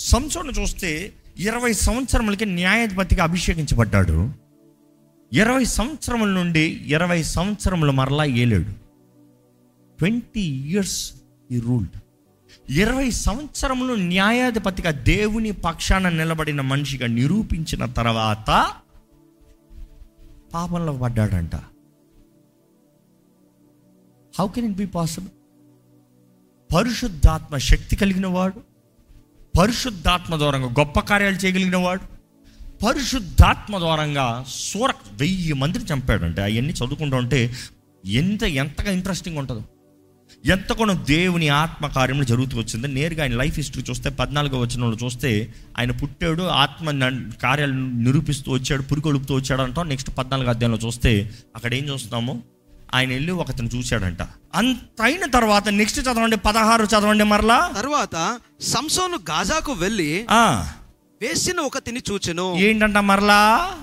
సంసోను చూస్తే ఇరవై సంవత్సరములకి న్యాయాధిపతిగా అభిషేకించబడ్డాడు ఇరవై సంవత్సరముల నుండి ఇరవై సంవత్సరములు మరలా ఏలేడు ట్వంటీ ఇయర్స్ ఈ రూల్డ్ ఇరవై సంవత్సరములు న్యాయాధిపతిగా దేవుని పక్షాన నిలబడిన మనిషిగా నిరూపించిన తర్వాత పాపంలో పడ్డాడంట how can it be possible పరిశుద్ధాత్మ శక్తి కలిగిన వాడు పరిశుద్ధాత్మ ద్వారంగా గొప్ప కార్యాలు చేయగలిగిన వాడు పరిశుద్ధాత్మ ద్వారంగా సూర వెయ్యి మందిని చంపాడంటే అవన్నీ చదువుకుంటూ ఉంటే ఎంత ఎంతగా ఇంట్రెస్టింగ్ ఉంటుందో ఎంత కూడా దేవుని ఆత్మ కార్యములు జరుగుతూ వచ్చింది నేరుగా ఆయన లైఫ్ హిస్టరీ చూస్తే పద్నాలుగో వచ్చిన చూస్తే ఆయన పుట్టాడు ఆత్మ న- కార్యాలు నిరూపిస్తూ వచ్చాడు పురికొలుపుతూ వచ్చాడు అంటాం నెక్స్ట్ పద్నాలుగు అధ్యాయంలో చూస్తే అక్కడ ఏం చూస్తున్నాము ఆయన వెళ్ళి ఒకతను చూశాడంట అంత అయిన తర్వాత నెక్స్ట్ చదవండి పదహారు చదవండి మరలా తర్వాత సంసోను గాజాకు వెళ్ళి ఆ, వేసిన ఒక తిని చూచెను ఏంటంట మరలా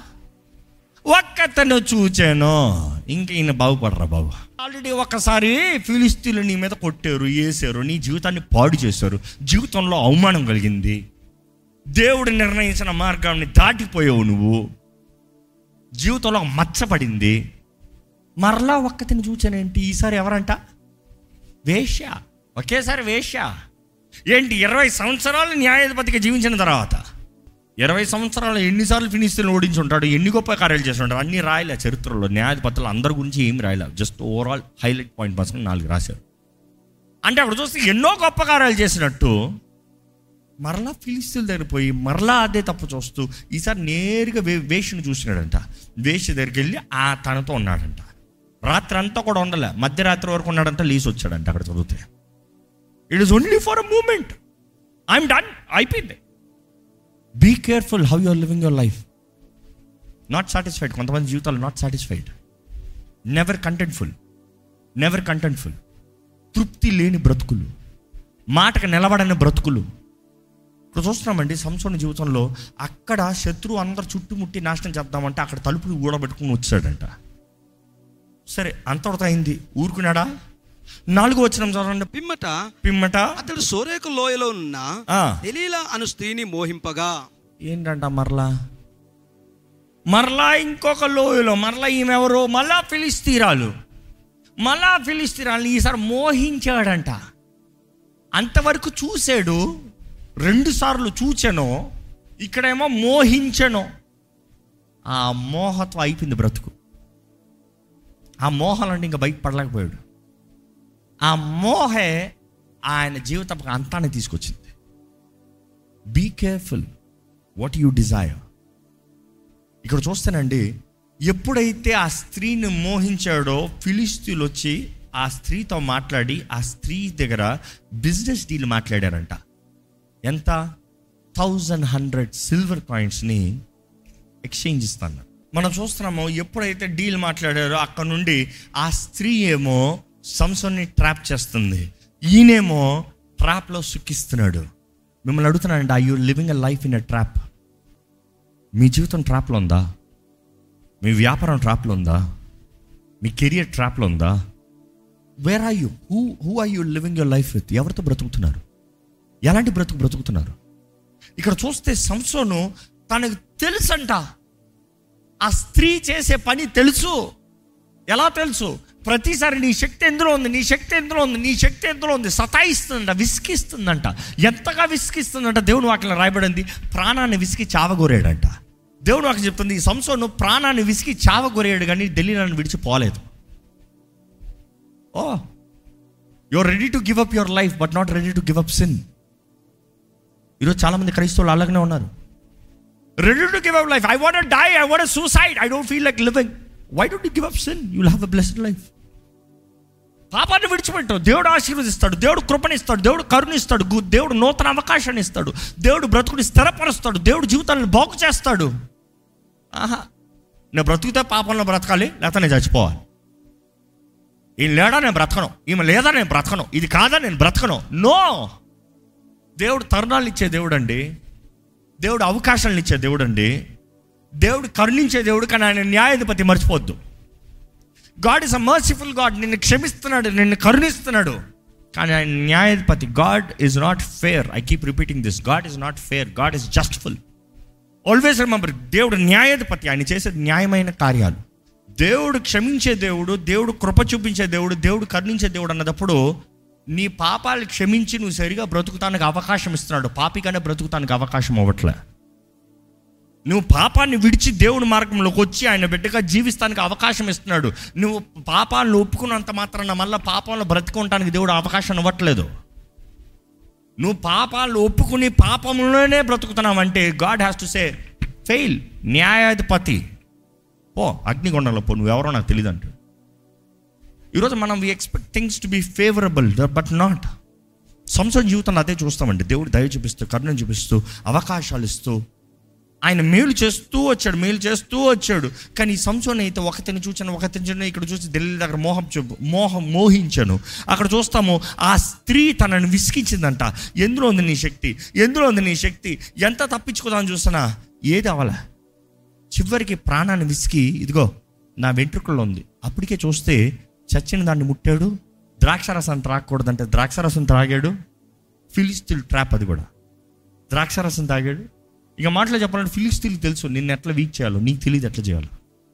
ఒక్కతను చూచాను ఇంక ఈయన బాగుపడరా బాబు ఆల్రెడీ ఒకసారి ఫిలిస్తీన్లు నీ మీద కొట్టారు వేసారు నీ జీవితాన్ని పాడు చేశారు జీవితంలో అవమానం కలిగింది దేవుడు నిర్ణయించిన మార్గాన్ని దాటిపోయావు నువ్వు జీవితంలో ఒక మచ్చ పడింది మరలా ఒక్కతిని చూచానేంటి ఈసారి ఎవరంట వేశ్య ఒకేసారి వేశ్య ఏంటి ఇరవై సంవత్సరాలు న్యాయాధిపతిగా జీవించిన తర్వాత ఇరవై సంవత్సరాలు ఎన్నిసార్లు ఫినిస్తీన్ ఓడించి ఉంటాడు ఎన్ని గొప్ప కార్యాలు చేసి ఉంటాడు అన్ని రాయలే చరిత్రలో న్యాయాధిపతులు అందరి గురించి ఏం రాయలే జస్ట్ ఓవరాల్ హైలైట్ పాయింట్ కోసం నాలుగు రాశారు అంటే అప్పుడు చూస్తే ఎన్నో గొప్ప కార్యాలు చేసినట్టు మరలా ఫిలిస్తీన్ దగ్గర పోయి మరలా అదే తప్పు చూస్తూ ఈసారి నేరుగా వే వేషను చూసినాడంట వేష దగ్గరికి వెళ్ళి ఆ తనతో ఉన్నాడంట రాత్రి అంతా కూడా ఉండలే మధ్యరాత్రి వరకు ఉన్నాడంట లీస్ వచ్చాడంట అక్కడ చదివితే it is only for a moment I'm done అయిపోయింది be careful how you are living your life not satisfied కొంతమంది జీవితాలు not satisfied never contentful never contentful తృప్తి లేని బ్రతుకులు మాటకు నిలబడని బ్రతుకులు ఇప్పుడు చూస్తున్నామండి సంసోని జీవితంలో అక్కడ శత్రువు అందరు చుట్టుముట్టి నాశనం చేద్దామంటే అక్కడ తలుపులు ఊడబెట్టుకుని వచ్చాడంట సరే అంతటితో అయింది ఊరుకున్నాడా నాలుగు వచ్చిన చదవండి పిమ్మట పిమ్మట అతడు సోరేకు లోయలో ఉన్న ఆ. దెలీలా అను స్త్రీని మోహింపగా ఏంటంట మరలా మరలా ఇంకొక లోయలో మరలా ఈమె ఎవరు మళ్ళా ఫిలిస్తీరాలు మళ్ళా ఫిలిస్తీరాలు ఈసారి మోహించాడంట అంతవరకు చూశాడు రెండు సార్లు చూచాను ఇక్కడేమో మోహించను ఆ మోహత్వం అయిపోయింది బ్రతుకు ఆ మోహాలంటే ఇంకా బయట పడలేకపోయాడు ఆ మోహే ఆయన జీవిత అంతాన్ని తీసుకొచ్చింది be careful what you desire ఇక్కడ చూస్తానండి ఎప్పుడైతే ఆ స్త్రీని మోహించాడో ఫిలిస్తీన్లు వచ్చి ఆ స్త్రీతో మాట్లాడి ఆ స్త్రీ దగ్గర బిజినెస్ డీల్ మాట్లాడారంట ఎంత థౌజండ్ హండ్రెడ్ సిల్వర్ కాయిన్స్ని ఎక్స్చేంజ్ ఇస్తాను మనం చూస్తున్నాము ఎప్పుడైతే డీల్ మాట్లాడారో అక్కడ నుండి ఆ స్త్రీ ఏమో సంసోన్ని ట్రాప్ చేస్తుంది ఈయనేమో ట్రాప్లో సుఖిస్తున్నాడు మిమ్మల్ని అడుగుతున్నానండి I you living a life in a trap మీ జీవితం ట్రాప్లో ఉందా మీ వ్యాపారం ట్రాప్లో ఉందా మీ కెరియర్ ట్రాప్లో ఉందా where are you who who are you living your life with ఎవరితో బ్రతుకుతున్నారు ఎలాంటి బ్రతుకు బ్రతుకుతున్నారు ఇక్కడ చూస్తే సంసోను తనకు తెలుసంట ఆ స్త్రీ చేసే పని తెలుసు ఎలా తెలుసు ప్రతిసారి నీ శక్తి ఎందులో ఉంది నీ శక్తి ఎందులో ఉంది నీ శక్తి ఎందులో ఉంది సతాయిస్తుందంట విసిగిస్తుందంట ఎంతగా విసిగిస్తుందంట దేవుడు వాటిలో రాయబడింది ప్రాణాన్ని విసిగి చావగోరాడంట దేవుడు వాకి చెప్తుంది ఈ సంసోను ప్రాణాన్ని విసిగి చావగోరాడు కానీ ఢిల్లీలను విడిచిపోలేదు oh your ready to give up your life but not ready to give up sin ఈరోజు చాలామంది క్రైస్తవులు అలాగనే ఉన్నారు ready to give up life I want die I want suicide I don't feel like living why don't you give up sin you'll have a blessed life పాపాన్ని విడిచిపెట్టు దేవుడు ఆశీర్వదిస్తాడు దేవుడు కృపణిస్తాడు దేవుడు కరుణిస్తాడు గు- దేవుడు నూతన అవకాశాన్ని ఇస్తాడు దేవుడు బ్రతుకుని స్థిరపరుస్తాడు దేవుడు జీవితాలను బాగు చేస్తాడు ఆహా నేను బ్రతుకుతే పాపంలో బ్రతకాలి లేకపోతే నేను చచ్చిపోవాలి ఈయన లేడా నేను బ్రతకను ఈమె లేదా నేను బ్రతకను ఇది కాదా నేను బ్రతకను నో దేవుడు తరుణాలు ఇచ్చే దేవుడు అండి దేవుడు అవకాశాలను ఇచ్చే దేవుడు అండి దేవుడు కరుణించే దేవుడు కానీ ఆయన న్యాయాధిపతి మర్చిపోద్దు God is a merciful God నిన్ను క్షమిస్తున్నాడు నిన్ను కరుణిస్తున్నాడు కానీ ఆయన న్యాయాధిపతి God is not fair I keep repeating this God is not fair God is justful always remember దేవుడు న్యాయాధిపతి ఆయన చేసే న్యాయమైన కార్యాలు దేవుడు క్షమించే దేవుడు దేవుడు కృప చూపించే దేవుడు దేవుడు కరుణించే దేవుడు అన్నదప్పుడు నీ పాపాలు క్షమించి నువ్వు సరిగా బ్రతుకుతానికి అవకాశం ఇస్తున్నాడు పాపిగానే బ్రతుకుతానికి అవకాశం అవ్వట్లే నువ్వు పాపాన్ని విడిచి దేవుని మార్గంలోకి వచ్చి ఆయన బిడ్డగా జీవిస్తానికి అవకాశం ఇస్తున్నాడు నువ్వు పాపాలను ఒప్పుకున్నంత మాత్రాన మళ్ళీ పాపంలో బ్రతుకుంటానికి దేవుడు అవకాశం ఇవ్వట్లేదు నువ్వు పాపాలను ఒప్పుకుని పాపంలోనే బ్రతుకుతున్నావంటే God has to say fail న్యాయాధిపతి పో అగ్నికొండంలో పో నువ్వెవరో నాకు తెలియదు అంటాడు ఈరోజు మనం we expect things to be favourable but not సంవత్సరం జీవితంలో అదే చూస్తామండి దేవుడు దయ చూపిస్తూ కరుణ చూపిస్తూ అవకాశాలు ఇస్తూ ఆయన మేలు చేస్తూ వచ్చాడు మేలు చేస్తూ వచ్చాడు కానీ ఈ సంవత్సరం అయితే ఒకతిని చూచాను ఒకతిని చూచాను ఇక్కడ చూసి ఢిల్లీ దగ్గర మోహం చూపు మోహం మోహించాను అక్కడ చూస్తాము ఆ స్త్రీ తనని విసిగించిందంట ఎందులో ఉంది నీ శక్తి ఎందులో ఉంది నీ శక్తి ఎంత తప్పించుకోదామని చూస్తున్నా ఏది అవ్వాల చివరికి ప్రాణాన్ని విసికి ఇదిగో నా వెంట్రుకల్లో ఉంది అప్పటికే చూస్తే చచ్చిన దాన్ని ముట్టాడు ద్రాక్షరసం త్రాగకూడదంటే ద్రాక్షరసం త్రాగాడు ఫిలిస్టిల్ ట్రాప్ అది కూడా ద్రాక్షరసం తాగాడు ఇక మాటలో చెప్పాలంటే ఫిలిస్తీన్లు తెలుసు నిన్ను ఎట్లా వీక్ చేయాలో నీకు తెలియదు ఎట్లా చేయాలో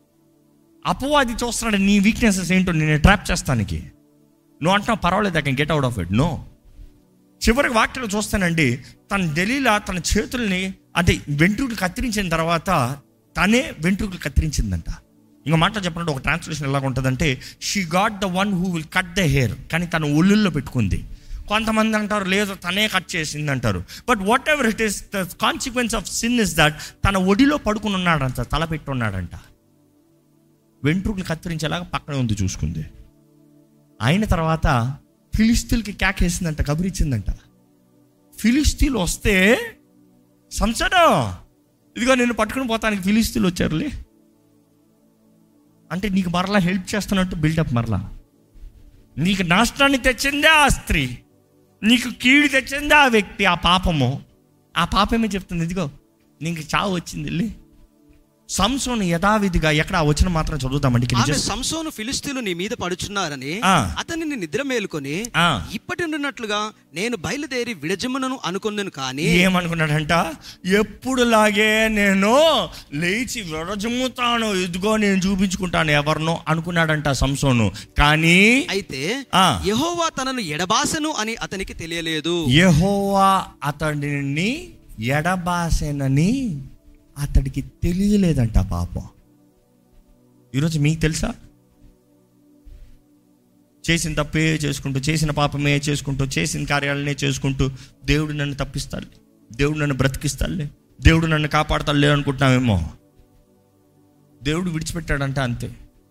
అపవాది చూస్తున్నాడు నీ వీక్నెసెస్ ఏంటో నేను ట్రాప్ చేస్తానికి నువ్వు అంటున్నావు పర్వాలేదు I can get out of it no చివరికి వాక్యలో చూస్తానండి తన దలీలా తన చేతుల్ని అంటే వెంట్రుకలు కత్తిరించిన తర్వాత తనే వెంట్రుకలు కత్తిరించిందంట ఇంకా మాట చెప్పినట్టు ఒక ట్రాన్స్లేషన్ ఎలా ఉంటుందంటే she got the one who will cut the hair కానీ తన ఒళ్ళుల్లో పెట్టుకుంది కొంతమంది అంటారు లేదు తనే కట్ చేసింది అంటారు but whatever it is the consequence of sin is that తన ఒడిలో పడుకుని ఉన్నాడంట తల పెట్టి ఉన్నాడంట వెంట్రుకలు కత్తిరించేలాగా పక్కనే ఉంది చూసుకుంది అయిన తర్వాత ఫిలిస్తీన్కి క్యాక్ వేసిందంట కబురిచ్చిందంట ఫిలిస్తీన్లు వస్తే సంసడం ఇదిగో నేను పట్టుకుని పోతానికి ఫిలిస్తీన్లు వచ్చారులే అంటే నీకు మరలా హెల్ప్ చేస్తున్నట్టు బిల్డప్ మరలా నీకు నాశనాన్ని తెచ్చిందే ఆ స్త్రీ నీకు కీడు తెచ్చిందే ఆ వ్యక్తి ఆ పాపము ఆ పాపమే చెప్తుంది ఇదిగో నీకు చావు వచ్చింది వెళ్ళి సంసోను యథావిధిగా ఎక్కడ ఆ వచ్చిన మాత్రం చదువుతామండి ఇక్కడ ఆమె just- సంసోను ఫిలిస్తీన్లు నీ మీద పడుచున్నారని ఆ. అతనిని నిద్ర మేలుకొని ఆ. ఇప్పటి ఉన్నట్లుగా నేను బయలుదేరి విడజమునను అనుకుందును కానీ ఏమనుకున్నాడంట ఎప్పుడులాగే నేను లేచి విరజమ్ముతాను ఇదిగో నేను చూపించుకుంటాను ఎవరినో అనుకున్నాడంట సంసోను కానీ అయితే ఆ. యెహోవా తనను ఎడబాసెను అని అతనికి తెలియలేదు యెహోవా అతడిని ఎడబాసెనని అతడికి తెలియలేదంట పాపం ఈరోజు మీకు తెలుసా చేసిన తప్పే చేసుకుంటూ చేసిన పాపమే చేసుకుంటూ చేసిన కార్యాలనే చేసుకుంటూ దేవుడు నన్ను తప్పిస్తాడు దేవుడు నన్ను బ్రతికిస్తాడులే దేవుడు నన్ను కాపాడతాడులే అనుకుంటున్నామేమో దేవుడు విడిచిపెట్టాడంట అంతే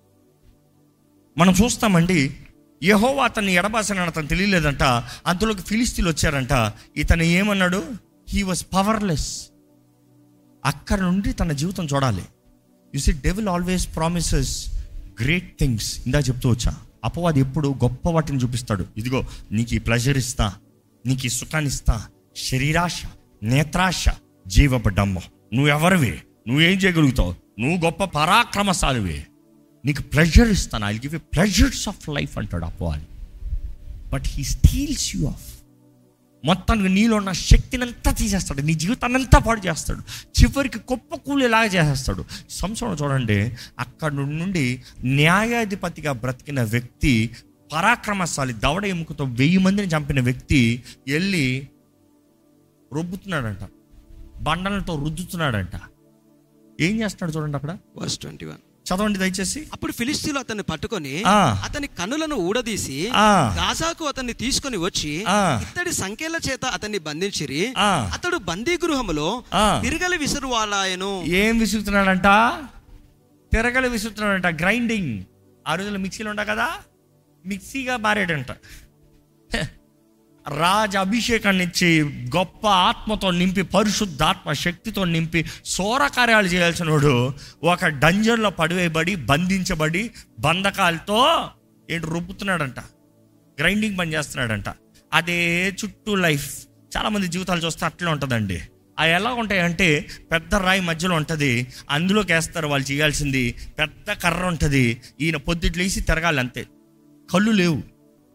మనం చూస్తామండి యహోవా అతన్ని ఎడబాసనని అతను తెలియలేదంట అంతలోకి ఫిలిస్తీన్లు వచ్చారంట ఇతను ఏమన్నాడు హీ వాజ్ పవర్లెస్ అక్కడ నుండి తన జీవితం చూడాలి you see devil always promises great things ఇందా చెప్తూ వచ్చా అపవాది ఎప్పుడు గొప్ప వాటిని చూపిస్తాడు ఇదిగో నీకు ఈ ప్లెజర్ ఇస్తా నీకు ఈ సుఖాన్ని ఇస్తా శరీరాశ నేత్రాశ జీవపడ్డమ్మ నువ్వు ఎవరివి నువ్వేం చేయగలుగుతావు నువ్వు గొప్ప పరాక్రమశాలివి నీకు ప్లెజర్ ఇస్తాను I give you pleasures of life అంటాడు అపవాది but he steals you of మొత్తానికి నీలో ఉన్న శక్తిని అంతా తీసేస్తాడు నీ జీవితాన్ని అంతా పాడు చేస్తాడు చివరికి కుప్ప కూలేలాగా చేసేస్తాడు సంవత్సరం చూడండి అక్కడ నుండి న్యాయాధిపతిగా బ్రతికిన వ్యక్తి పరాక్రమశాలి దవడ ఎముకతో వెయ్యి మందిని చంపిన వ్యక్తి వెళ్ళి రుబ్బుతున్నాడంట బండలతో రుద్దుతున్నాడంట ఏం చేస్తున్నాడు చూడండి అక్కడ వర్స్ ట్వంటీ వన్ చదవండి దయచేసి అప్పుడు ఫిలిస్తీన్లు అతన్ని పట్టుకొని ఆ. అతని కన్నులను ఊడదీసి ఆ. గాజాకు అతన్ని తీసుకొని వచ్చి ఆ. ఇత్తడి సంఖ్యల చేత అతన్ని బంధించిరి ఆ. అతడు బందీ గృహములో ఆ. తిరగలి విసురువాలాయను ఏం విసురుతున్నాడంట తిరగలి విసురుతున్నాడంట గ్రైండింగ్ ఆ రోజుల్లో మిక్సీలు ఉండ కదా మిక్సీగా మారాడంట హె. రాజ అభిషేకాన్ని ఇచ్చి గొప్ప ఆత్మతో నింపి పరిశుద్ధాత్మ శక్తితో నింపి సోర కార్యాలు చేయాల్సిన వాడు ఒక డంజన్లో పడివేయబడి బంధించబడి బంధకాలతో ఏంటి రుబ్బుతున్నాడంట గ్రైండింగ్ పని చేస్తున్నాడంట అదే చుట్టూ లైఫ్ చాలామంది జీవితాలు చూస్తే అట్లే ఉంటుందండి అవి ఎలా ఉంటాయంటే పెద్ద రాయి మధ్యలో ఉంటుంది అందులోకి వేస్తారు వాళ్ళు చేయాల్సింది పెద్ద కర్ర ఉంటుంది ఈయన పొద్దుట్లు వేసి తిరగాలి అంతే కళ్ళు లేవు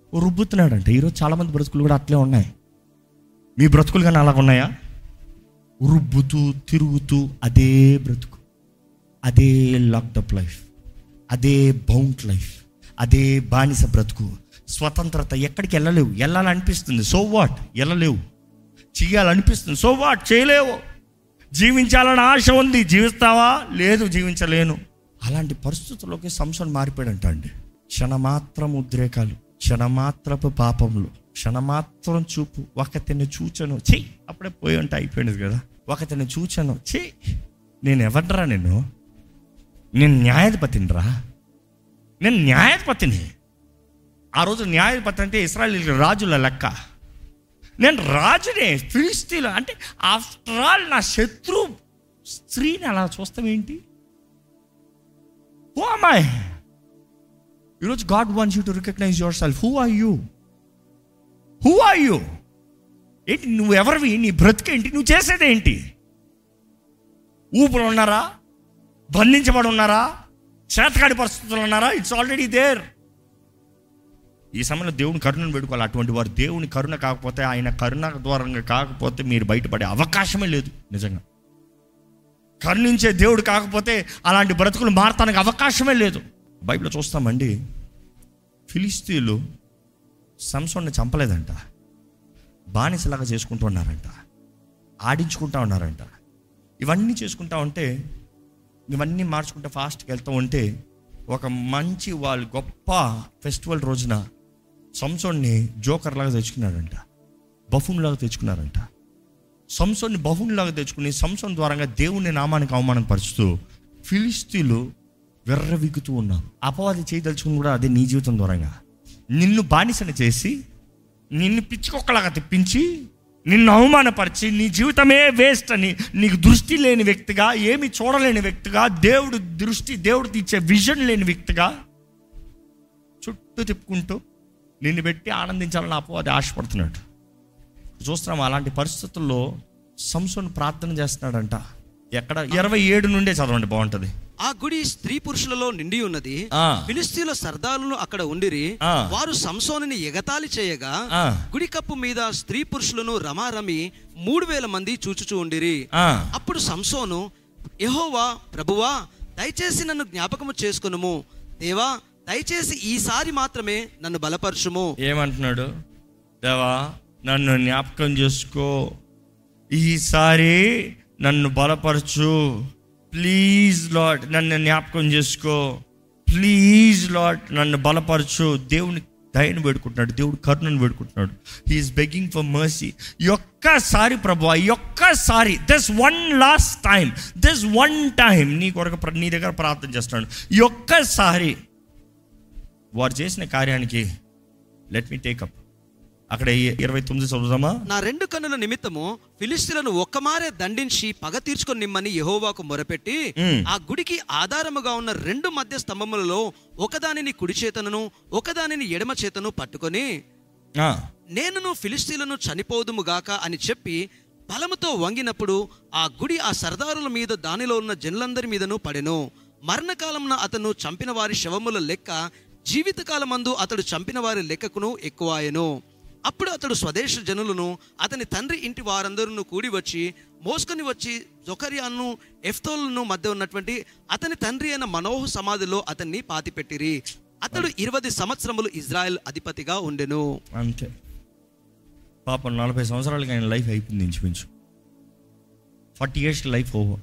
రుబ్బుతున్నాడంట ఈరోజు చాలామంది బ్రతుకులు కూడా అట్లే ఉన్నాయి మీ బ్రతుకులు కానీ అలాగ ఉన్నాయా రుబ్బుతూ తిరుగుతూ అదే బ్రతుకు అదే లాక్డప్ లైఫ్ అదే బౌంట్ లైఫ్ అదే బానిస బ్రతుకు స్వతంత్రత ఎక్కడికి వెళ్ళలేవు వెళ్ళాలనిపిస్తుంది సో వాట్ వెళ్ళలేవు చేయాలనిపిస్తుంది సో వాట్ చేయలేవు జీవించాలని ఆశ ఉంది జీవిస్తావా లేదు జీవించలేను అలాంటి పరిస్థితుల్లోకి సంసం మారిపోయాడంట అండి క్షణమాత్రం ఉద్రేకాలు క్షణమాత్రపు పాపములు క్షణమాత్రం చూపు ఒకతిని చూచను చెయ్యి అప్పుడే పోయి ఉంటే అయిపోయింది కదా ఒకతిని చూచను చెయ్యి నేను ఎవడ్రా నేను నేను న్యాయాధిపతిని రా నేను న్యాయాధిపతిని ఆ రోజు న్యాయాధిపతి అంటే ఇస్రాయల్ రాజుల లెక్క నేను రాజునే ఫిలిస్తీన్లు అంటే ఆఫ్టర్ ఆల్ నా శత్రు స్త్రీని అలా చూస్తావేంటి హూ అమ్మాయి ఈరోజు God wants you to recognize yourself who are you who are you ఏంటి నువ్వు ఎవరివి నీ బ్రతికేంటి నువ్వు చేసేదేంటి ఊపులు ఉన్నారా బంధించబడి ఉన్నారా చేతకాడి పరిస్థితులు ఉన్నారా ఇట్స్ ఆల్రెడీ దేర్ ఈ సమయంలో దేవుని కరుణను పెట్టుకోవాలి అటువంటి వారు దేవుని కరుణ కాకపోతే ఆయన కరుణ ద్వారంగా కాకపోతే మీరు బయటపడే అవకాశమే లేదు నిజంగా కరుణించే దేవుడు కాకపోతే అలాంటి బ్రతుకులు మారటానికి అవకాశమే లేదు బైబిల్ చూస్తామండి ఫిలిస్తీన్లు సంసోన్ని చంపలేదంట బానిసలాగా చేసుకుంటూ ఉన్నారంట ఆడించుకుంటా ఉన్నారంట ఇవన్నీ చేసుకుంటా ఉంటే ఇవన్నీ మార్చుకుంటూ ఫాస్ట్గా వెళ్తూ ఉంటే ఒక మంచి వాళ్ళు గొప్ప ఫెస్టివల్ రోజున సంసోన్ని జోకర్ లాగా తెచ్చుకున్నాడంట బఫూన్ లాగా తెచ్చుకున్నారంట సంసోన్ని బఫూన్ లాగా తెచ్చుకుని సంసోన్ ద్వారంగా దేవుని నామానికి అవమానం పరుస్తూ ఫిలిస్తీన్లు వెర్రవిగుతూ ఉన్నారు అపవాది చేయదలుచుకుని కూడా అదే నీ జీవితం ద్వారంగా నిన్ను బానిసన చేసి నిన్ను పిచ్చికొక్కలాగా తెప్పించి నిన్ను అవమానపరిచి నీ జీవితమే వేస్ట్ అని నీకు దృష్టి లేని వ్యక్తిగా ఏమి చూడలేని వ్యక్తిగా దేవుడు దృష్టి దేవుడు తీర్చే విజన్ లేని వ్యక్తిగా చుట్టూ తిప్పుకుంటూ నిన్ను పెట్టి ఆనందించాలని అపవాది ఆశపడుతున్నాడు చూస్తున్నాం అలాంటి పరిస్థితుల్లో సంసోన్ ప్రార్థన చేస్తున్నాడంట ఎక్కడ ఇరవై ఏడు నుండే చదవండి బాగుంటుంది ఆ గుడి స్త్రీ పురుషులలో నిండి ఉన్నది ఆ. ఫిలిస్తీన్ల సర్దారులు అక్కడ ఉండిరి ఆ. వారు సంసోనుని ఎగతాళి చేయగా ఆ. గుడి కప్పు మీద స్త్రీ పురుషులను రమారమి మూడు వేల మంది చూచుచూ ఉండిరి ఆ, అప్పుడు సంసోను యెహోవా ప్రభువా దయచేసి నన్ను జ్ఞాపకము చేసుకునుము దేవా దయచేసి ఈసారి మాత్రమే నన్ను బలపరచుము ఏమంటున్నాడు దేవా నన్ను జ్ఞాపకం చేసుకో ఈసారి నన్ను బలపరచు ప్లీజ్ లాడ్ నన్ను జ్ఞాపకం చేసుకో ప్లీజ్ లాడ్ నన్ను బలపరచు దేవుని దయను వేడుకుంటున్నాడు దేవుడు కరుణను వేడుకుంటున్నాడు హీఈస్ బెగ్గింగ్ ఫర్ మర్సీ ఒక్కసారి ప్రభు ఒక్కసారి this one last time this one time నీ కొరకు ప్ర- నీ దగ్గర ప్రార్థన చేస్తున్నాడు ఈ ఒక్కసారి వారు చేసిన కార్యానికి లెట్ మీ టేకప్ అక్కడ ఈ ఇరవై తొమ్మిది చదువుదామా నా రెండు కన్నుల నిమిత్తము ఫిలిస్తీన్లను ఒక్కమారే దండించి పగ తీర్చుకొని నిమ్మని యెహోవాకు మొరపెట్టి మ్మ్. ఆ గుడికి ఆధారముగా ఉన్న రెండు మధ్య స్తంభములలో ఒకదానిని కుడి చేతను ఒకదానిని ఎడమ చేతను పట్టుకొని ఆ, నేనును ఫిలిస్తీన్లను చనిపోదుముగాక అని చెప్పి బలముతో వంగినప్పుడు ఆ గుడి ఆ సర్దారుల మీద దానిలో ఉన్న జనులందరి మీదను పడెను మరణకాలమున అతను చంపిన వారి శవముల లెక్క జీవితకాలమందు అతడు చంపిన వారి లెక్కకును ఎక్కువాయెను అప్పుడు అతడు స్వదేశ జనులను అతని తండ్రి ఇంటి వారందరూ కూడి వచ్చి మోసుకొని వచ్చి జొకర్యాను ఎఫ్తోలను మధ్య ఉన్నటువంటి అతని తండ్రి అయిన మనోహ సమాధిలో అతన్ని పాతిపెట్టిరి అతడు ఇరవై సంవత్సరములు ఇజ్రాయెల్ అధిపతిగా ఉండెను అంతే పాపం నలభై సంవత్సరాలకి ఆయన లైఫ్ అయిపోయింది ఇంచుమించు forty years life over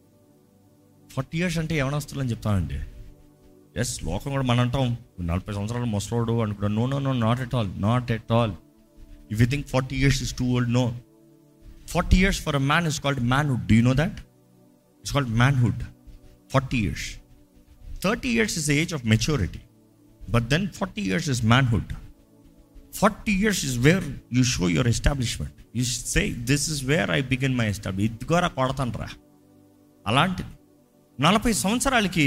forty years అంటే ఏమనొస్తుందని చెప్తానండి ఎస్ లోకం కూడా మనం అంటాం నలభై సంవత్సరాలు ముసలోడు అనుకుంటాం no no no not at all not at all if you think forty years is too old no forty years for a man is called manhood do you know that it's called manhood forty years thirty years is the age of maturity but then forty years is manhood forty years is where you show your establishment you say this is where I begin my establish ఇదిగోరా కొడతాను రా అలాంటిది నలభై సంవత్సరాలకి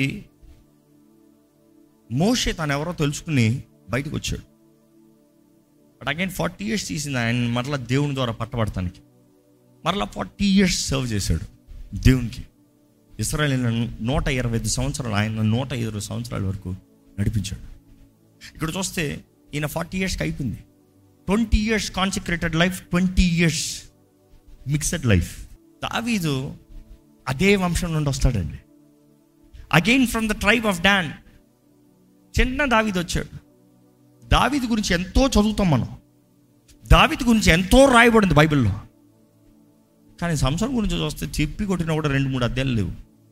మోషే తను ఎవరో తెలుసుకుని బయటకు వచ్చాడు బట్ అగైన్ ఫార్టీ ఇయర్స్ తీసింది ఆయన మరలా దేవుని ద్వారా పట్టబడటానికి మరలా ఫార్టీ ఇయర్స్ సర్వ్ చేశాడు దేవునికి ఇస్రాయల్ నూట ఇరవై ఐదు సంవత్సరాలు ఆయన నూట ఇరవై సంవత్సరాల వరకు నడిపించాడు ఇక్కడ చూస్తే ఈయన ఫార్టీ ఇయర్స్కి అయిపోయింది twenty years concentrated life twenty years mixed life దావీదు అదే వంశం నుండి వస్తాడండి again from the tribe of Dan చిన్న దావీదు వచ్చాడు దావీదు గురించి ఎంతో చదువుతాం మనం దావీదు గురించి ఎంతో రాయబడింది బైబిల్లో కానీ సంసారం గురించి చూస్తే చెప్పి కొట్టినా కూడా రెండు మూడు అధ్యాయాలు లేవు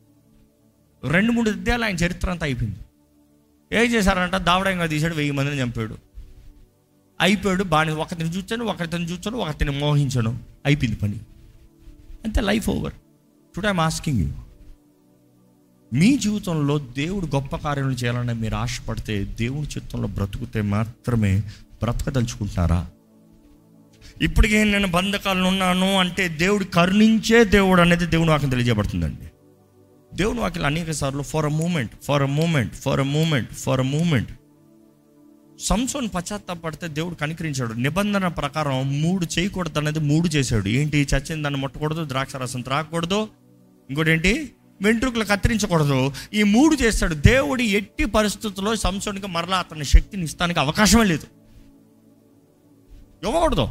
రెండు మూడు అధ్యాయాలు ఆయన చరిత్ర అంతా అయిపోయింది ఏం చేశారంట దావడంగా తీశాడు వెయ్యి మందిని చంపాడు అయిపోయాడు బాగా ఒకరిని చూచాను ఒకరిని చూచాను ఒకరిని మోహించాను అయిపోయింది పని అంతే life over today I'm asking you మీ జీవితంలో దేవుడు గొప్ప కార్యాలు చేయాలని మీరు ఆశపడితే దేవుడి చిత్తంలో బ్రతుకుతే మాత్రమే బ్రతకదలుచుకుంటున్నారా ఇప్పటికే నేను బంధకాలను ఉన్నాను అంటే దేవుడు కరుణించే దేవుడు అనేది దేవుడు వాక్యం తెలియజేయబడుతుందండి దేవుడు వాక్యం అనేక సార్లు for a moment for a moment for a moment for a moment సంసోన్ పశ్చాత్తాపడితే దేవుడు కనికరించాడు నిబంధన ప్రకారం మూడు చేయకూడదు అనేది మూడు చేశాడు ఏంటి చచ్చిన దాన్ని ముట్టకూడదు ద్రాక్ష రసం త్రాగకూడదు ఇంకోటి ఏంటి వెంట్రుకలు కత్తిరించకూడదు ఈ మూడు చేస్తాడు దేవుడు ఎట్టి పరిస్థితుల్లో సంసోనికి మరలా అతని శక్తిని ఇస్తానికి అవకాశమే లేదు ఇవ్వకూడదు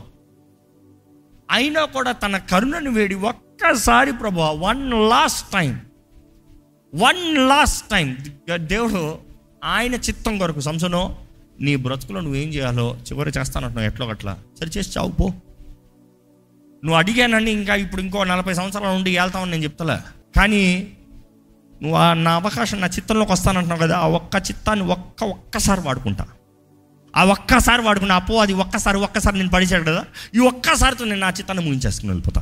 అయినా కూడా తన కరుణను వేడి ఒక్కసారి ప్రభు one last time one last time దేవుడు ఆయన చిత్తం కొరకు సంసను నీ బ్రతుకులో నువ్వేం చేయాలో చివరి చేస్తానంటున్నావు ఎట్లో అట్లా సరి చేసి చావు పో నువ్వు అడిగానని ఇంకా ఇప్పుడు ఇంకో నలభై సంవత్సరాల నుండి వెళ్తామని నేను చెప్తలే కానీ నువ్వు ఆ నా అవకాశం నా చిత్తంలోకి వస్తానంటున్నావు కదా ఆ ఒక్క చిత్తాన్ని ఒక్క ఒక్కసారి వాడుకుంటా ఆ ఒక్కసారి వాడుకున్నా అపో అది ఒక్కసారి ఒక్కసారి నేను పడిచాడు కదా ఈ ఒక్కసారితో నేను నా చిత్తాన్ని ముగించేసుకుని వెళ్ళిపోతా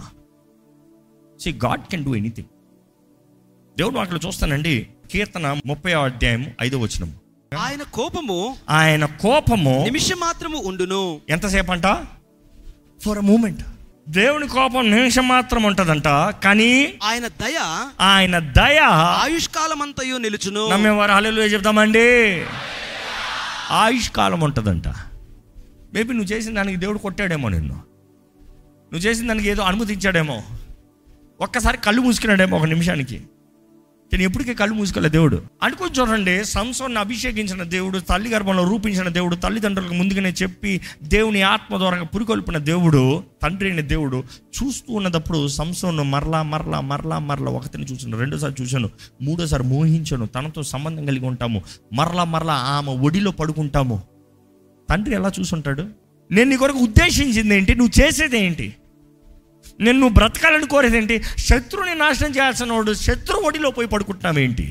see God can do anything దేవుడు అక్కడ చూస్తానండి కీర్తన ముప్పై అధ్యాయం ఐదో వచనం ఆయన కోపము ఆయన కోపము నిమిషం మాత్రము ఉండును ఎంతసేపు అంట ఫర్ అ మూమెంట్ దేవుని కోపం నిమిషం మాత్రం ఉంటదంట కానీ ఆయన దయ ఆయన దయ ఆయుష్కాలమంతయు నిలుచును నమ్మేవారు హల్లెలూయా చెప్తామండి ఆయుష్కాలం ఉంటుందంట మేబీ నువ్వు చేసిన దానికి దేవుడు కొట్టాడేమో నిన్ను నువ్వు చేసిన దానికి ఏదో అనుమతించాడేమో ఒక్కసారి కళ్ళు మూసుకున్నాడేమో ఒక నిమిషానికి నేను ఎప్పటికీ కళ్ళు మూసుకోలే దేవుడు అనుకుని చూడండి సంసోన్ని అభిషేకించిన దేవుడు తల్లి గర్భంలో రూపించిన దేవుడు తల్లిదండ్రులకు ముందుగానే చెప్పి దేవుని ఆత్మ ద్వారా పురికొల్పిన దేవుడు తండ్రి అయిన దేవుడు చూస్తూ ఉన్నదప్పుడు సంసోను మరలా మరలా మరలా మరలా ఒకటిని చూసాను రెండోసారి చూశాను మూడోసారి మోహించాను తనతో సంబంధం కలిగి ఉంటాము మరలా మరలా ఆమె ఒడిలో పడుకుంటాము తండ్రి ఎలా చూసుంటాడు నేను నీ కొరకు ఉద్దేశించింది ఏంటి నువ్వు చేసేది ఏంటి నేను నువ్వు బ్రతకాలని కోరేది ఏంటి శత్రువుని నాశనం చేయాల్సిన వాడు శత్రు ఒడిలో పోయి పడుకుంటున్నావేంటి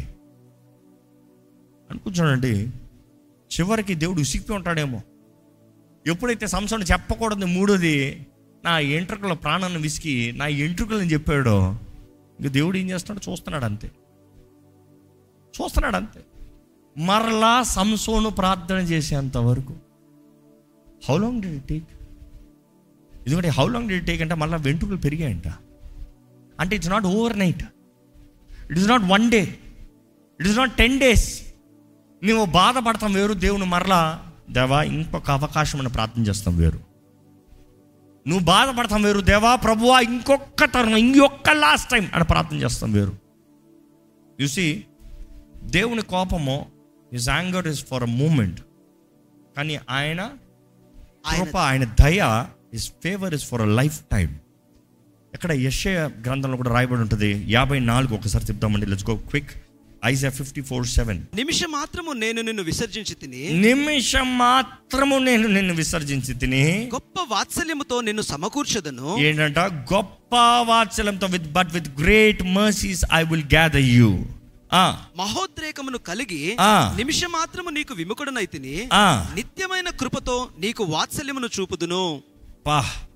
అనుకుంటానండి చివరికి దేవుడు ఉసిక్కి ఉంటాడేమో ఎప్పుడైతే సంవత్సరం చెప్పకూడదు మూడోది నా ఎంట్రుకల ప్రాణాన్ని విసికి నా ఎంట్రుకలను చెప్పాడో ఇంక దేవుడు ఏం చేస్తున్నాడు చూస్తున్నాడు అంతే చూస్తున్నాడు అంతే మరలా సంసోను ప్రార్థన చేసేంత వరకు how long did it take ఎందుకంటే how long did it take అంటే మళ్ళీ వెంట్రుకలు పెరిగాయంట అంటే it's not overnight it is not one day it is not ten days నువ్వు బాధపడతాం వేరు దేవుని మరలా దేవా ఇంకొక అవకాశం అని ప్రార్థన చేస్తాం వేరు నువ్వు బాధపడతాం వేరు దేవా ప్రభువా ఇంకొక తరుణం ఇంకొక లాస్ట్ టైం అని ప్రార్థన చేస్తాం వేరు చూసి దేవుని కోపము his anger is for a moment కానీ ఆయన కృప ఆయన దయ is favour is for a lifetime ఎక్కడ యశయ గ్రంథంలో కూడా రాయబడి ఉంటుంది యాభై నాలుగు ఒకసారి చెప్తామండి let's go quick Isaiah fifty four seven నిమిషం మాత్రము నేను నిన్ను విసర్జించి తిని నిమిషం మాత్రము నేను నిన్ను విసర్జించి తిని గొప్ప వాత్సల్యముతో నిన్ను సమకూర్చదను ఏంటంట గొప్ప వాత్సల్యంతో with but with great mercies I will gather you మహోద్రేకమును కలిగి ఆ. నిమిషం మాత్రము నీకు విముఖుడనైతిని ఆ. నిత్యమైన కృపతో నీకు వాత్సల్యమును చూపుదును పా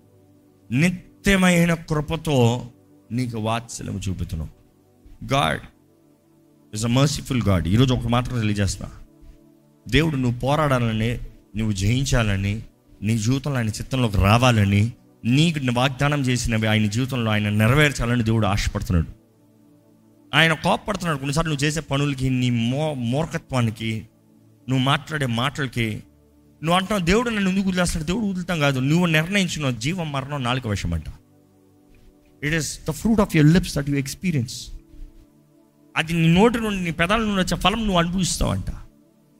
నిత్యమైన కృపతో నీకు వాత్సల్యం చూపుతున్నావు God is a merciful God ఈరోజు ఒక మాత్రం తెలియజేస్తున్నా దేవుడు నువ్వు పోరాడాలని నువ్వు జయించాలని నీ జీవితంలో ఆయన చిత్తంలోకి రావాలని నీకు వాగ్దానం చేసినవి ఆయన జీవితంలో ఆయన నెరవేర్చాలని దేవుడు ఆశపడుతున్నాడు ఆయన కోపడుతున్నాడు కొన్నిసార్లు నువ్వు చేసే పనులకి నీ మో మూర్ఖత్వానికి నువ్వు మాట్లాడే మాటలకి నువ్వు అంటావు దేవుడు నన్ను ఎందుకు వదిలేస్తాడు దేవుడు వదులుతాం కాదు నువ్వు నిర్ణయించిన జీవం మరణం నాలుక విషయం అంట it is the fruit of your lips that you experience అది నీ నోటి నుండి నీ పెదాల నుండి వచ్చే ఫలం నువ్వు అనుభవిస్తావంట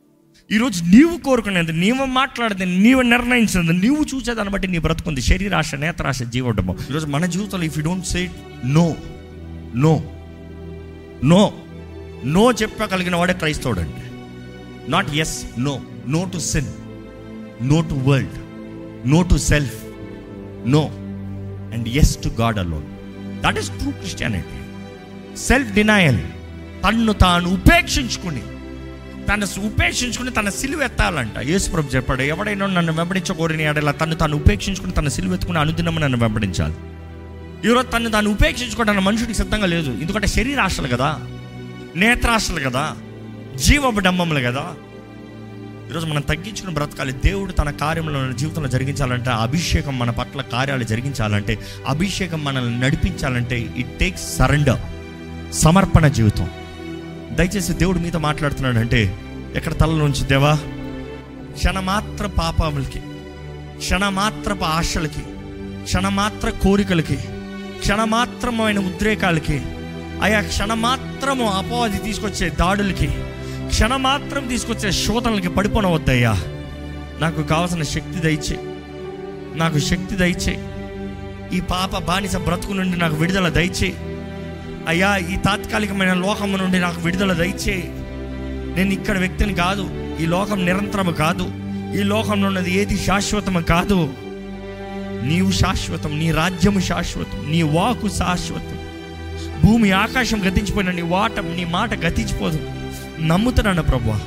ఈరోజు నీవు కోరుకునేది నీవు మాట్లాడేది నీవు నిర్ణయించినది నీవు చూసేదాన్ని బట్టి నీ బ్రతుకుంది శరీరాశ నేత్రాశ జీవడము ఈరోజు మన జీవితంలో if you don't say no no no no చెప్పగలిగిన వాడే క్రైస్తవుడు అండి not yes no no to sin no to world no to self no and yes to God alone that is true Christianity self denial తన్ను తాను ఉపేక్షించుకుని తన ఉపేక్షించుకుని తన సిలువ ఎత్తాలంట యేసుప్రభు చెప్పాడు ఎవడైనా నన్ను వెంబడించకూడని అడలా తను తాను ఉపేక్షించుకుని తన సిలువ ఎత్తుకుని అనుదినం నన్ను వెంబడించాలి ఈరోజు తను తాను ఉపేక్షించుకోవడానికి మనుషుడికి సిద్ధంగా లేదు ఎందుకంటే శరీరాశలు కదా నేత్రాశలు కదా జీవబడంబములు కదా ఈరోజు మనం తగ్గించుకుని బ్రతకాలి దేవుడు తన కార్యంలో మన జీవితంలో జరిగించాలంటే ఆ అభిషేకం మన పట్ల కార్యాలు జరిగించాలంటే అభిషేకం మనల్ని నడిపించాలంటే ఇట్ టేక్స్ సరెండర్ సమర్పణ జీవితం దయచేసి దేవుడు మీతో మాట్లాడుతున్నాడు అంటే ఎక్కడ తల నుంచి దేవా క్షణమాత్ర పాపములకి క్షణమాత్రపు ఆశలకి క్షణమాత్ర కోరికలకి క్షణమాత్రమైన ఉద్రేకాలకి ఆయా క్షణమాత్రము అపవాది తీసుకొచ్చే దాడులకి క్షణమాత్రం తీసుకొచ్చే శోధనలకి పడిపోనవద్దయ్యా నాకు కావలసిన శక్తి దయచే నాకు శక్తి దయచే ఈ పాప బానిస బ్రతుకు నుండి నాకు విడుదల దయచే అయ్యా ఈ తాత్కాలికమైన లోకము నుండి నాకు విడుదల దయచే నేను ఇక్కడ వ్యక్తిని కాదు ఈ లోకం నిరంతరము కాదు ఈ లోకంలో ఉన్నది ఏది శాశ్వతము కాదు నీవు శాశ్వతం నీ రాజ్యము శాశ్వతం నీ వాకు శాశ్వతం భూమి ఆకాశం గతించిపోయిన నీ వాట నీ మాట గతించిపోదు నమ్ముతున్నాను ప్రభు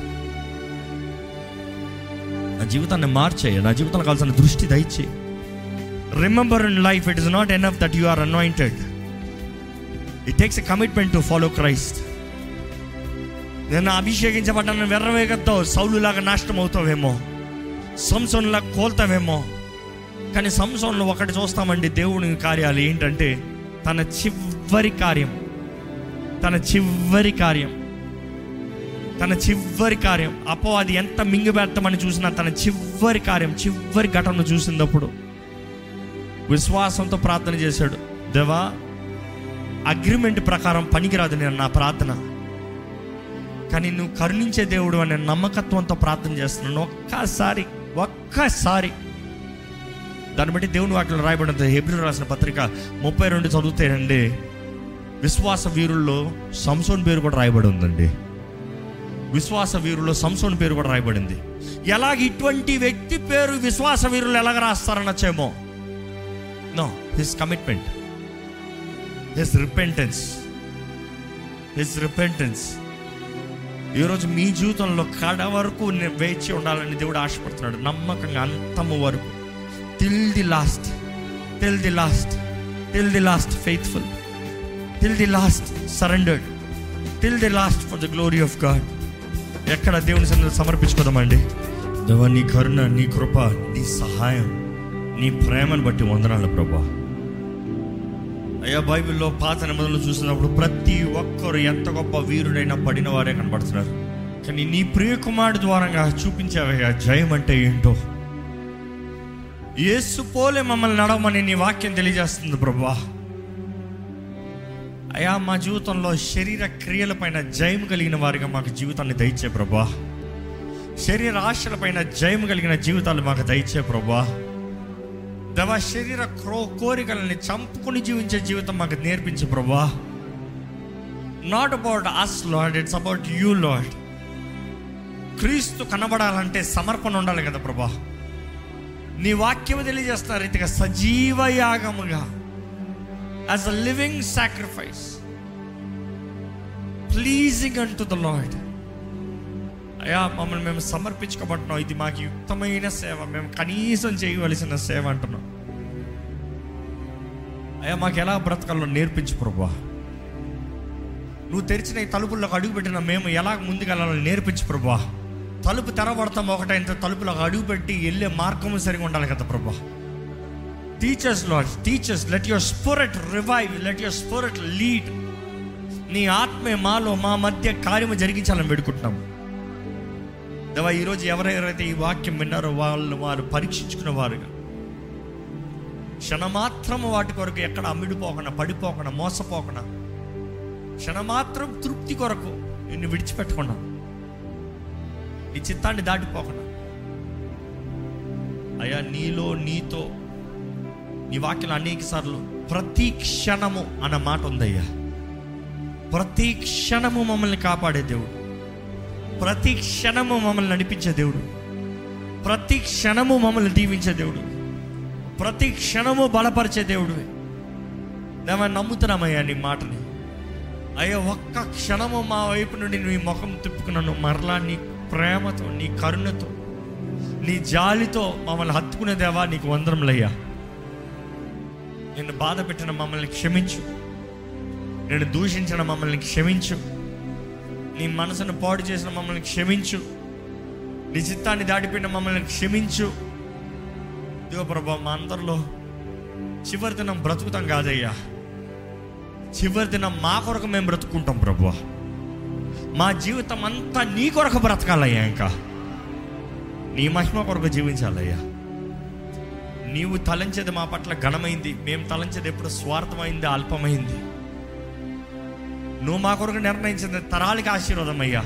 నా జీవితాన్ని మార్చేయ నా జీవితంలో కావాల్సిన దృష్టి దయచే remember in life it is not enough that you are anointed it takes a commitment to follow Christ నేను అభిషేకించబడ్డాను వెర్రవేగద్దావు సౌలులాగా నాశనం అవుతావేమో సంసోన్లాగా కోల్తావేమో కానీ సంసోన్లో ఒకటి చూస్తామండి దేవుని కార్యాలు ఏంటంటే తన చివరి కార్యం తన చివరి కార్యం తన చివరి కార్యం అపో అది ఎంత మింగిబెడతామని చూసినా తన చివరి కార్యం చివరి ఘటన చూసినప్పుడు విశ్వాసంతో ప్రార్థన చేశాడు దేవా అగ్రిమెంట్ ప్రకారం పనికిరాదు నేను నా ప్రార్థన కానీ నువ్వు కరుణించే దేవుడు అనే నమ్మకత్వంతో ప్రార్థన చేస్తున్నాను ఒక్కసారి ఒక్కసారి దాన్ని బట్టి దేవుని వాక్యం రాయబడిన హెబ్రిల్ రాసిన పత్రిక ముప్పై రెండు చదువుతాయండి విశ్వాస వీరుల్లో సంసోన్ పేరు కూడా రాయబడి ఉందండి విశ్వాస వీరుల్లో సంసోన్ పేరు కూడా రాయబడింది ఎలాగ ఇటువంటి వ్యక్తి పేరు విశ్వాస వీరులు ఎలాగ రాస్తారనొచ్చేమో no his commitment his repentance his repentance ఈరోజు మీ జీవితంలో కడ వరకు నేను వేచి ఉండాలని దేవుడు ఆశపడుతున్నాడు నమ్మకంగా అంతము వరకు till the last till the last till the last faithful till the last surrendered till the last for the glory of God ఎక్కడ దేవుని సన్నిధిలో సమర్పించుకోదామండి దేవా నీ కరుణ నీ కృప నీ సహాయం నీ ప్రేమను బట్టి వందనాలు ప్రభా అయ్యా బైబిల్లో పాత నిబంధనలు చూసినప్పుడు ప్రతి ఒక్కరు ఎంత గొప్ప వీరుడైనా పడిన వారే కనబడుతున్నారు కానీ నీ ప్రియ కుమారుడు ద్వారంగా చూపించావయ్యా జయం అంటే ఏంటో యేసు పోలే మమ్మల్ని నడవమని నీ వాక్యం తెలియజేస్తుంది ప్రభా అయా మా జీవితంలో శరీర క్రియలపైన జయం కలిగిన వారిగా మాకు జీవితాన్ని దయచే ప్రభా శరీర ఆశలపైన జయం కలిగిన జీవితాలు మాకు దయచే ప్రభా దవ శరీర క్రో కోరికలని చంపుకుని జీవించే జీవితం మాకు నేర్పించు ప్రభా not about us Lord it's about you Lord క్రీస్తు కనబడాలంటే సమర్పణ ఉండాలి కదా ప్రభా నీ వాక్యం తెలియజేస్తున్న రీతిగా సజీవ యాగముగా as a living sacrifice pleasing unto the Lord అయ్యా మమ్మల్ని మేము సమర్పించుకోబడుతున్నాం ఇది మాకు యుక్తమైన సేవ మేము కనీసం చేయవలసిన సేవ అంటున్నాం అయ్యా మాకు ఎలా బ్రతకాలో నేర్పించు ప్రభా నువ్వు తెరిచిన ఈ తలుపుల్లోకి అడుగుపెట్టిన మేము ఎలా ముందుకెళ్ళాలో నేర్పించు ప్రభా తలుపు తెరబడతాం ఒకటైన తలుపులోకి అడుగుపెట్టి వెళ్ళే మార్గము సరిగా ఉండాలి కదా ప్రభా teachers Lord teachers let your spirit revive let your spirit lead నీ ఆత్మే మాలో మా మధ్య కార్యము జరిగించాలని పెడుకుంటున్నాము దేవా ఈరోజు ఎవరెవరైతే ఈ వాక్యం విన్నారో వాళ్ళు వారు పరీక్షించుకున్న వారుగా క్షణమాత్రము వాటి కొరకు ఎక్కడ అమ్మిడిపోకుండా పడిపోకుండా మోసపోకుండా క్షణమాత్రం తృప్తి కొరకు నిన్ను విడిచిపెట్టకుండా నీ చిత్తాన్ని దాటిపోకుండా అయ్యా నీలో నీతో నీ వాక్యం అనేక సార్లు ప్రతి క్షణము అన్న మాట ఉందయ్యా ప్రతి క్షణము మమ్మల్ని కాపాడే దేవుడు ప్రతి క్షణము మమ్మల్ని నడిపించే దేవుడు ప్రతి క్షణము మమ్మల్ని దీవించే దేవుడు ప్రతి క్షణము బలపరిచే దేవుడు మేము నమ్ముతున్నామయ్యా నీ మాటని అయ్యా ఒక్క క్షణము మా వైపు నుండి నీ ముఖం తిప్పుకున్నాను మరలా నీ ప్రేమతో నీ కరుణతో నీ జాలితో మమ్మల్ని హత్తుకునే దేవా నీకు వందరములయ్యా నిన్ను బాధ పెట్టిన మమ్మల్ని క్షమించు నేను దూషించిన మమ్మల్ని క్షమించు నీ మనసును పాడు చేసిన మమ్మల్ని క్షమించు నీ చిత్తాన్ని దాటిపోయిన మమ్మల్ని క్షమించు ఇదిగో ప్రభా మా అందరిలో చివరి దినం బ్రతుకుతాం కాదయ్యా చివరి దినం మా కొరకు మేము బ్రతుకుంటాం ప్రభు మా జీవితం అంతా నీ కొరకు బ్రతకాలయ్యా ఇంకా నీ మహిమ కొరకు జీవించాలయ్యా నీవు తలంచేది మా పట్ల ఘనమైంది మేము తలంచేది ఎప్పుడు స్వార్థమైంది అల్పమైంది నువ్వు మా కొరకు నిర్ణయించింది తరాలకి ఆశీర్వాదం అయ్యా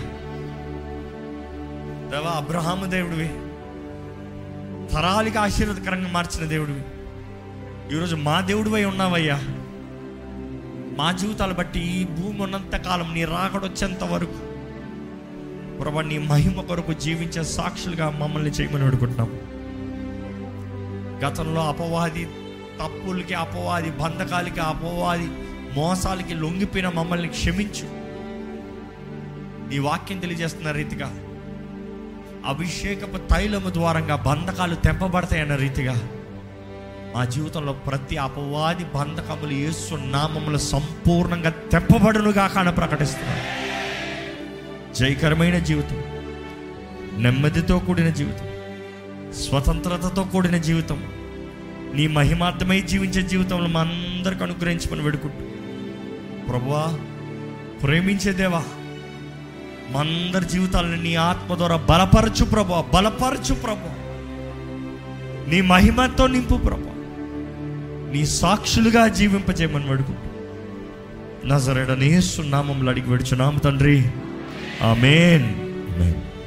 దేవా అబ్రహాము దేవుడివి తరాలకి ఆశీర్వాదకరంగా మార్చిన దేవుడివి ఈరోజు మా దేవుడివై ఉన్నావయ్యా మా జీవితాలు బట్టి ఈ భూమి ఉన్నంత కాలం నీ రాకడొచ్చేంత వరకు ప్రభా నీ మహిమ కొరకు జీవించే సాక్షులుగా మమ్మల్ని చేయమని అడుగుతున్నాం గతంలో అపవాది తప్పులకి అపవాది బంధకాలకి అపవాది మోసాలకి లొంగిపోయిన మమ్మల్ని క్షమించు నీ వాక్యం తెలియజేస్తున్న రీతిగా అభిషేకపు తైలము ద్వారంగా బంధకాలు తెంపబడతాయన్న రీతిగా మా జీవితంలో ప్రతి అపవాది బంధకములు యేసు నామములు సంపూర్ణంగా తెంపబడునుగా కాన ప్రకటిస్తున్నాను జయకరమైన జీవితం నెమ్మదితో కూడిన జీవితం స్వతంత్రతతో కూడిన జీవితం నీ మహిమార్థమై జీవించే జీవితంలో మా అందరికి అనుగ్రహించమని వేడుకుంటూ ప్రభువా ప్రేమించే దేవా మా అందరి జీవితాలను నీ ఆత్మ ద్వారా బలపరచు ప్రభు బలపరచు ప్రభు నీ మహిమతో నింపు ప్రభు నీ సాక్షులుగా జీవింపజేయమని వేడుకుంటూ నజరడనేసు నామంలో అడిగి విడుచున్నాము తండ్రి ఆమెన్ ఆమెన్